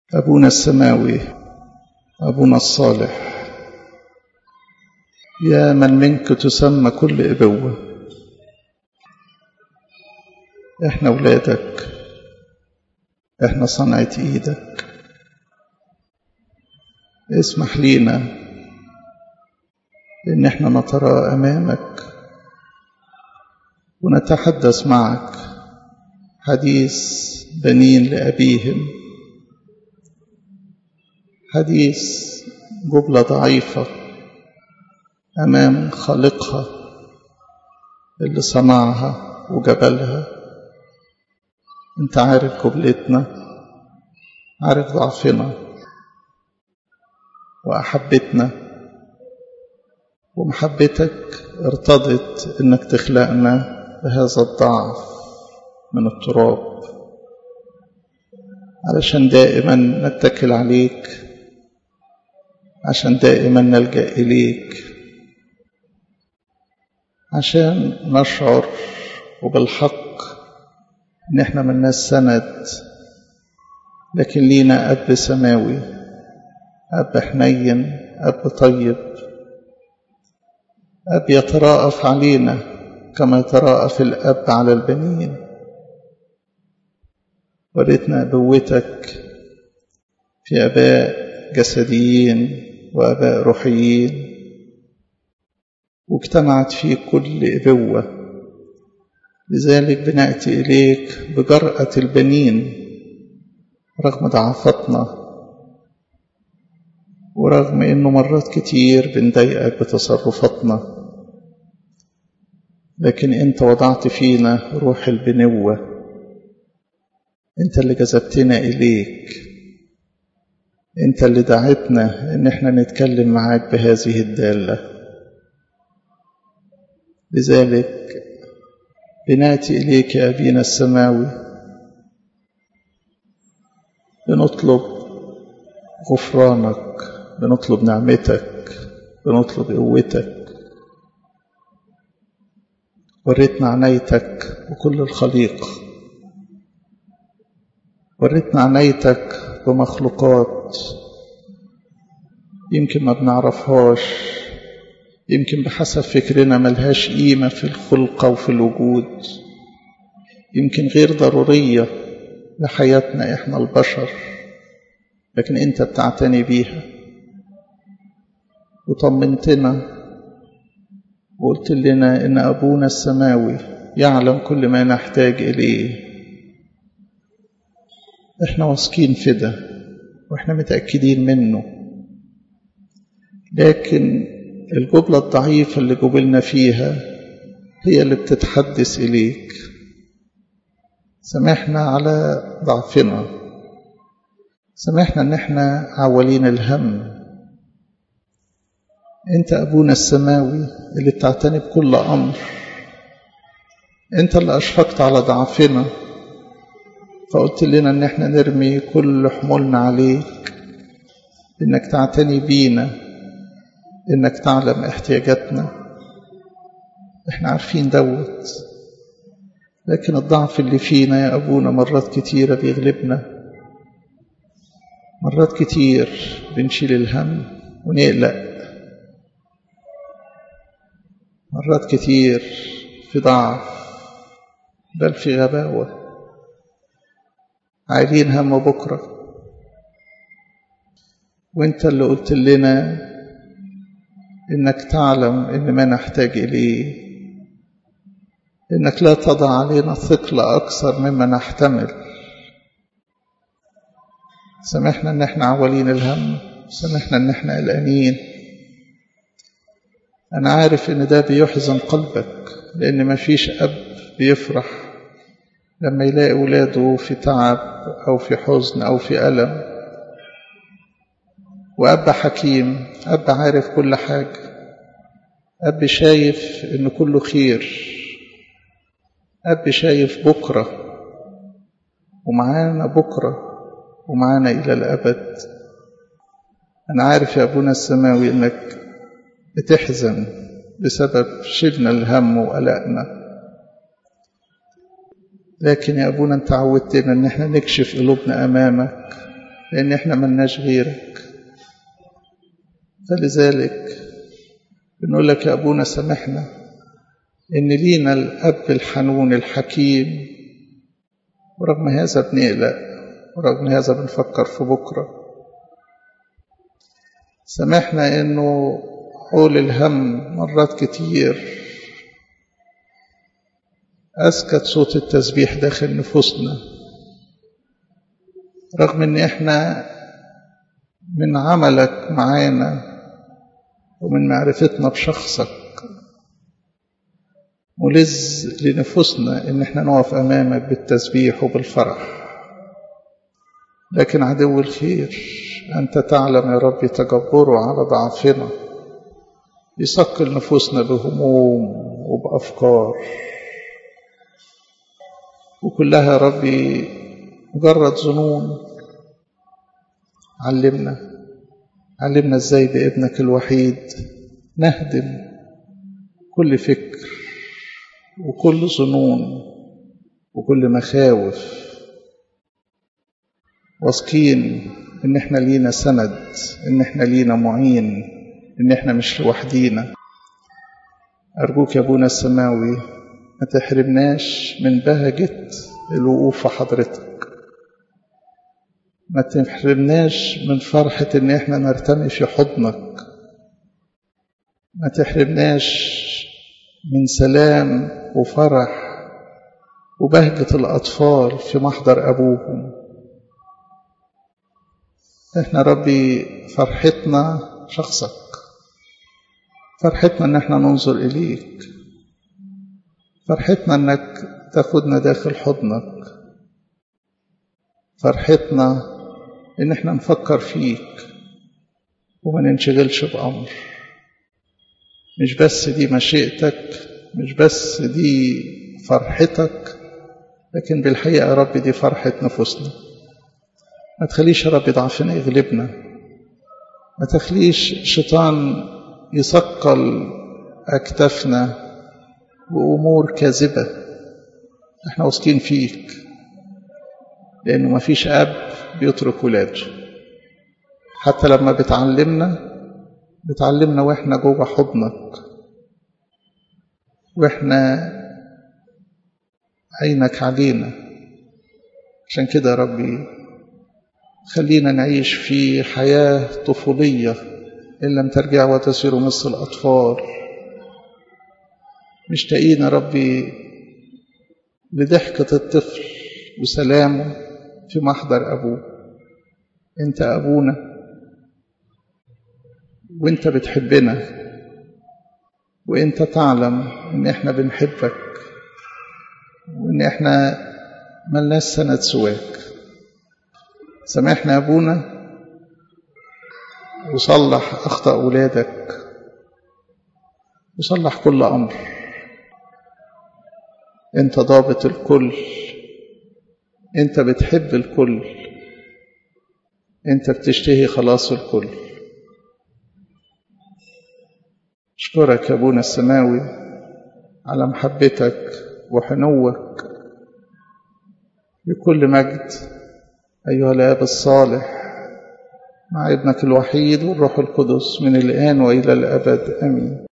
أبونا السماوي أبونا الصالح يا من منك تسمى كل إبوة إحنا ولادك إحنا صنعة إيدك اسمح لينا إن إحنا نترى أمامك ونتحدث معك حديث بنين لأبيهم حديث جملة ضعيفة أمام خالقها اللي صنعها وجبلها انت عارف قبلتنا عارف ضعفنا وأحبتنا ومحبتك ارتضت انك تخلقنا بهذا الضعف من التراب علشان دائما نتكل عليك عشان دائما نلجأ إليك عشان نشعر وبالحق إن إحنا من ناس سند لكن لينا أب سماوي أب حنين أب طيب أب يتراءف علينا كما يتراءف الأب على البنين وريتنا أبوتك في أباء جسديين وأباء روحيين واجتمعت في كل إبوة لذلك بنأتي إليك بجرأة البنين رغم ضعفتنا ورغم إنه مرات كتير بنضايقك بتصرفاتنا لكن أنت وضعت فينا روح البنوة أنت اللي جذبتنا إليك أنت اللي دعتنا إن إحنا نتكلم معاك بهذه الدالة لذلك بناتي إليك يا أبينا السماوي بنطلب غفرانك بنطلب نعمتك بنطلب قوتك وريتنا عنايتك وكل الخليق وريتنا عنايتك بمخلوقات يمكن ما بنعرفهاش يمكن بحسب فكرنا ملهاش قيمة في الخلقة وفي الوجود يمكن غير ضرورية لحياتنا إحنا البشر لكن أنت بتعتني بيها وطمنتنا وقلت لنا إن أبونا السماوي يعلم كل ما نحتاج إليه إحنا واثقين في ده وإحنا متأكدين منه لكن الجملة الضعيفة اللي جبلنا فيها هي اللي بتتحدث إليك سامحنا على ضعفنا سامحنا ان احنا عوالين الهم انت ابونا السماوي اللي بتعتني بكل امر انت اللي اشفقت على ضعفنا فقلت لنا ان احنا نرمي كل حمولنا عليك انك تعتني بينا انك تعلم احتياجاتنا احنا عارفين دوت لكن الضعف اللي فينا يا ابونا مرات كتيره بيغلبنا مرات كتير بنشيل الهم ونقلق مرات كتير في ضعف بل في غباوة عايلين هم بكرة وانت اللي قلت لنا انك تعلم ان ما نحتاج اليه انك لا تضع علينا ثقل اكثر مما نحتمل سامحنا ان احنا عوالين الهم سامحنا ان احنا قلقانين انا عارف ان ده بيحزن قلبك لان ما فيش اب بيفرح لما يلاقي ولاده في تعب او في حزن او في الم واب حكيم اب عارف كل حاجه اب شايف ان كله خير اب شايف بكره ومعانا بكره ومعانا إلى الأبد أنا عارف يا أبونا السماوي أنك بتحزن بسبب شلنا الهم وقلقنا لكن يا أبونا أنت عودتنا أن احنا نكشف قلوبنا أمامك لأن احنا ملناش غيرك فلذلك بنقول لك يا أبونا سامحنا إن لينا الأب الحنون الحكيم ورغم هذا بنقلق ورغم هذا بنفكر في بكرة سامحنا إنه حول الهم مرات كتير أسكت صوت التسبيح داخل نفوسنا رغم إن إحنا من عملك معانا ومن معرفتنا بشخصك ملز لنفوسنا إن إحنا نقف أمامك بالتسبيح وبالفرح لكن عدو الخير أنت تعلم يا رب تجبره على ضعفنا يثقل نفوسنا بهموم وبأفكار وكلها يا ربي مجرد ظنون علمنا علمنا ازاي بابنك الوحيد نهدم كل فكر وكل ظنون وكل مخاوف واثقين ان احنا لينا سند ان احنا لينا معين ان احنا مش لوحدينا ارجوك يا ابونا السماوي ما تحرمناش من بهجة الوقوف في حضرتك ما تحرمناش من فرحة ان احنا نرتمي في حضنك ما تحرمناش من سلام وفرح وبهجة الأطفال في محضر أبوهم احنا ربي فرحتنا شخصك فرحتنا ان احنا ننظر اليك فرحتنا انك تاخدنا داخل حضنك فرحتنا ان احنا نفكر فيك وما ننشغلش بأمر مش بس دي مشيئتك مش بس دي فرحتك لكن بالحقيقة يا رب دي فرحة نفوسنا ما تخليش يا رب ضعفنا يغلبنا ما تخليش شيطان يثقل أكتافنا بأمور كاذبة احنا واثقين فيك لأنه ما فيش أب بيترك ولاده حتى لما بتعلمنا بتعلمنا واحنا جوه حضنك واحنا عينك علينا عشان كده يا ربي خلينا نعيش في حياة طفولية إن لم ترجع وتسير مثل الأطفال مشتاقين يا ربي لضحكة الطفل وسلامه في محضر أبوه أنت أبونا وأنت بتحبنا وأنت تعلم إن إحنا بنحبك وإن إحنا ملناش سند سواك سامحنا يا أبونا وصلح أخطأ أولادك وصلح كل أمر أنت ضابط الكل أنت بتحب الكل أنت بتشتهي خلاص الكل أشكرك يا أبونا السماوي على محبتك وحنوك بكل مجد أيها الآب الصالح مع ابنك الوحيد والروح القدس من الآن وإلى الأبد آمين